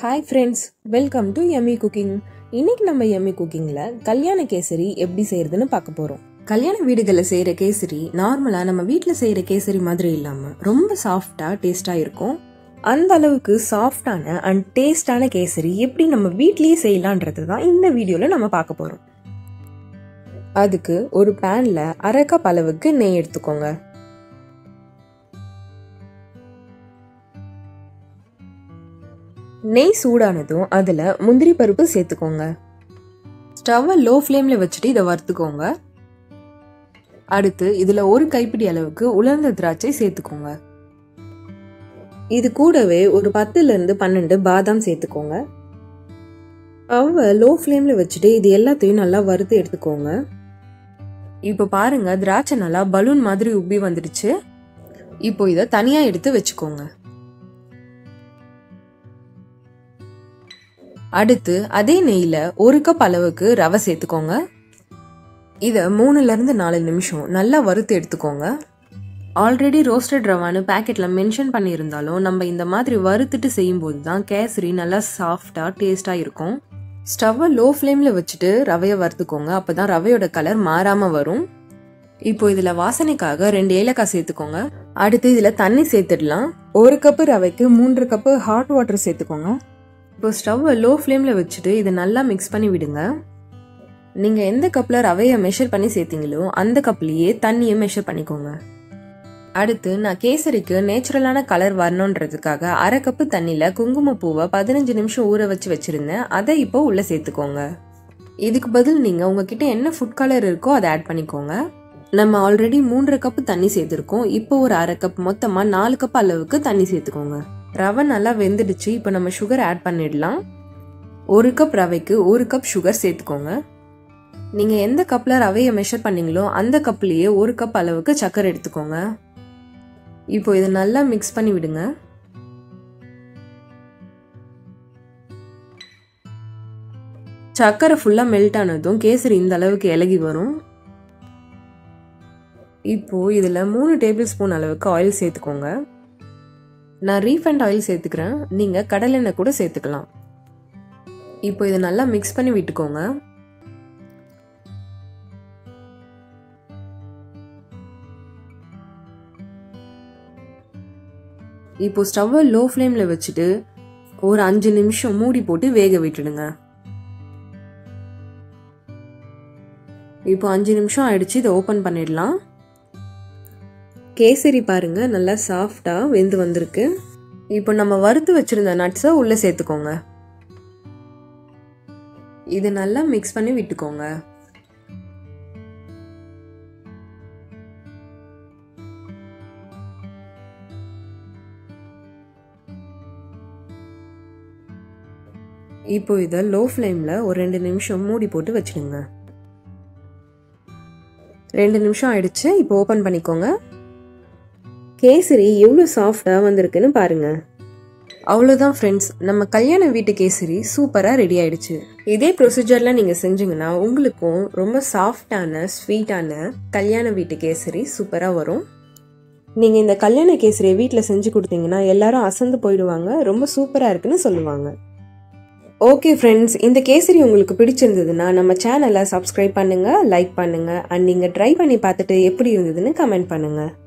hi friends welcome to Emmy cooking இன்னைக்கு நம்ம Emmy குக்கிங்கில் கல்யாண கேசரி எப்படி செய்யறதுன்னு பார்க்க போகிறோம் கல்யாண வீடுகளில் செய்கிற கேசரி நார்மலாக நம்ம வீட்டில் செய்கிற கேசரி மாதிரி இல்லாமல் ரொம்ப சாஃப்டாக டேஸ்ட்டாக இருக்கும் அந்த அளவுக்கு சாஃப்டான அண்ட் டேஸ்டான கேசரி எப்படி நம்ம வீட்லேயே செய்யலான்றது தான் இந்த வீடியோவில் நம்ம பார்க்க போகிறோம் அதுக்கு ஒரு பேனில் அரை கப் அளவுக்கு நெய் எடுத்துக்கோங்க நெய் சூடானதும் அதில் முந்திரி பருப்பு சேர்த்துக்கோங்க ஸ்டவ்வை லோ ஃப்ளேமில் வச்சுட்டு இதை வறுத்துக்கோங்க அடுத்து இதில் ஒரு கைப்பிடி அளவுக்கு உலர்ந்த திராட்சை சேர்த்துக்கோங்க இது கூடவே ஒரு பத்துலேருந்து பன்னெண்டு பாதாம் சேர்த்துக்கோங்க ஸ்டவ்வை லோ ஃப்ளேமில் வச்சுட்டு இது எல்லாத்தையும் நல்லா வறுத்து எடுத்துக்கோங்க இப்போ பாருங்க திராட்சை நல்லா பலூன் மாதிரி உப்பி வந்துடுச்சு இப்போ இதை தனியாக எடுத்து வச்சுக்கோங்க அடுத்து அதே நெய்யில் ஒரு கப் அளவுக்கு ரவை சேர்த்துக்கோங்க இதை மூணுலேருந்து நாலு நிமிஷம் நல்லா வறுத்து எடுத்துக்கோங்க ஆல்ரெடி ரோஸ்டட் ரவான்னு பேக்கெட்டில் மென்ஷன் பண்ணியிருந்தாலும் நம்ம இந்த மாதிரி வறுத்துட்டு செய்யும்போது தான் கேசரி நல்லா சாஃப்டாக டேஸ்ட்டாக இருக்கும் ஸ்டவ்வை லோ ஃப்ளேமில் வச்சுட்டு ரவையை வறுத்துக்கோங்க அப்போ தான் ரவையோட கலர் மாறாமல் வரும் இப்போ இதில் வாசனைக்காக ரெண்டு ஏலக்காய் சேர்த்துக்கோங்க அடுத்து இதில் தண்ணி சேர்த்துடலாம் ஒரு கப்பு ரவைக்கு மூன்று கப்பு ஹாட் வாட்டர் சேர்த்துக்கோங்க இப்போ ஸ்டவ்வை லோ ஃப்ளேமில் வச்சுட்டு இதை நல்லா மிக்ஸ் பண்ணி விடுங்க நீங்கள் எந்த கப்பில் ரவையை மெஷர் பண்ணி சேர்த்தீங்களோ அந்த கப்லேயே தண்ணியை மெஷர் பண்ணிக்கோங்க அடுத்து நான் கேசரிக்கு நேச்சுரலான கலர் வரணுன்றதுக்காக அரை கப்பு தண்ணியில் குங்குமப்பூவை பதினஞ்சு நிமிஷம் ஊற வச்சு வச்சுருந்தேன் அதை இப்போ உள்ளே சேர்த்துக்கோங்க இதுக்கு பதில் நீங்கள் உங்ககிட்ட என்ன ஃபுட் கலர் இருக்கோ அதை ஆட் பண்ணிக்கோங்க நம்ம ஆல்ரெடி மூன்றரை கப்பு தண்ணி சேர்த்துருக்கோம் இப்போ ஒரு அரை கப் மொத்தமாக நாலு கப் அளவுக்கு தண்ணி சேர்த்துக்கோங்க ரவை நல்லா வெந்துடுச்சு இப்போ நம்ம சுகர் ஆட் பண்ணிடலாம் ஒரு கப் ரவைக்கு ஒரு கப் சுகர் சேர்த்துக்கோங்க நீங்கள் எந்த கப்பில் ரவையை மெஷர் பண்ணீங்களோ அந்த கப்லேயே ஒரு கப் அளவுக்கு சர்க்கரை எடுத்துக்கோங்க இப்போ இதை நல்லா மிக்ஸ் பண்ணி விடுங்க சர்க்கரை ஃபுல்லாக மெல்ட் ஆனதும் கேசரி இந்த அளவுக்கு இலகி வரும் இப்போ இதில் மூணு டேபிள் ஸ்பூன் அளவுக்கு ஆயில் சேர்த்துக்கோங்க நான் ரீஃபண்ட் ஆயில் சேர்த்துக்கிறேன் நீங்கள் கடலெண்ணெய் கூட சேர்த்துக்கலாம் இப்போ இதை நல்லா மிக்ஸ் பண்ணி விட்டுக்கோங்க இப்போ ஸ்டவ்வை லோ ஃப்ளேமில் வச்சுட்டு ஒரு அஞ்சு நிமிஷம் மூடி போட்டு வேக விட்டுடுங்க இப்போ அஞ்சு நிமிஷம் ஆயிடுச்சு இதை ஓப்பன் பண்ணிடலாம் கேசரி பாருங்க நல்லா சாஃப்டாக வெந்து வந்திருக்கு இப்போ நம்ம வறுத்து வச்சிருந்த நட்ஸை உள்ளே சேர்த்துக்கோங்க இது நல்லா மிக்ஸ் பண்ணி விட்டுக்கோங்க இப்போ இதை லோ ஃப்ளேமில் ஒரு ரெண்டு நிமிஷம் மூடி போட்டு வச்சுடுங்க ரெண்டு நிமிஷம் ஆயிடுச்சு இப்போ ஓப்பன் பண்ணிக்கோங்க கேசரி எவ்வளோ சாஃப்டாக வந்திருக்குன்னு பாருங்க அவ்வளோதான் ஃப்ரெண்ட்ஸ் நம்ம கல்யாண வீட்டு கேசரி சூப்பராக ரெடி ஆயிடுச்சு இதே ப்ரொசீஜரில் நீங்கள் செஞ்சீங்கன்னா உங்களுக்கும் ரொம்ப சாஃப்டான ஸ்வீட்டான கல்யாண வீட்டு கேசரி சூப்பராக வரும் நீங்கள் இந்த கல்யாண கேசரியை வீட்டில் செஞ்சு கொடுத்தீங்கன்னா எல்லாரும் அசந்து போயிடுவாங்க ரொம்ப சூப்பராக இருக்குன்னு சொல்லுவாங்க ஓகே ஃப்ரெண்ட்ஸ் இந்த கேசரி உங்களுக்கு பிடிச்சிருந்ததுன்னா நம்ம சேனலை சப்ஸ்கிரைப் பண்ணுங்கள் லைக் பண்ணுங்கள் அண்ட் நீங்கள் ட்ரை பண்ணி பார்த்துட்டு எப்படி இருந்ததுன்னு கமெண்ட் பண்ணுங்கள்